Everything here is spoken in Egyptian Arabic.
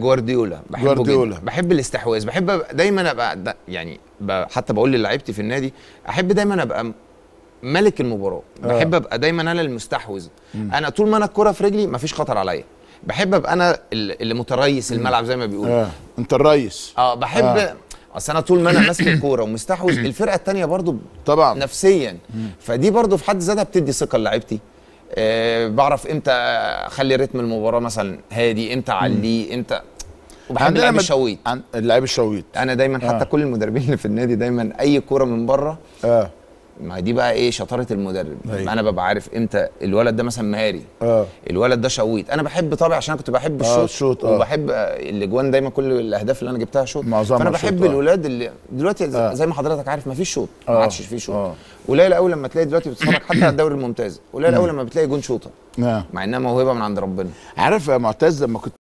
جوارديولا بحبه جوارديولا. جدا بحب الاستحواذ بحب أبقى دايما ابقى دا يعني ب- حتى بقول للاعيبتي في النادي احب دايما ابقى م- ملك المباراه بحب ابقى دايما انا المستحوذ انا طول ما انا الكره في رجلي مفيش خطر عليا بحب ابقى انا ال- اللي متريس الملعب زي ما بيقولوا اه انت الريس اه بحب آه. آه. اصل انا طول ما انا ماسك الكوره ومستحوذ الفرقه التانية برضو طبعا نفسيا فدي برضو في حد ذاتها بتدي ثقه للاعيبتي آه بعرف امتى اخلي رتم المباراه مثلا هادي امتى اعليه امتى وبحب لعب مد- الشويط عن اللعيب الشويط انا دايما حتى آه. كل المدربين اللي في النادي دايما اي كوره من بره اه ما دي بقى ايه شطاره المدرب أيوة. انا ببقى عارف امتى الولد ده مثلا مهاري اه الولد ده شويط انا بحب طبعا عشان أنا كنت بحب آه، الشوط الشوط، آه. وبحب آه، الاجوان دايما كل الاهداف اللي انا جبتها شوط معظمها فانا شوط، بحب آه. الولاد اللي دلوقتي آه. زي ما حضرتك عارف ما فيش شوط ما آه. عادش فيه شوط آه. قليل قوي لما تلاقي دلوقتي بتتفرج حتى على الدوري الممتاز قليل قوي لما بتلاقي جون شوطه آه. مع انها موهبه من عند ربنا عارف يا معتز لما كنت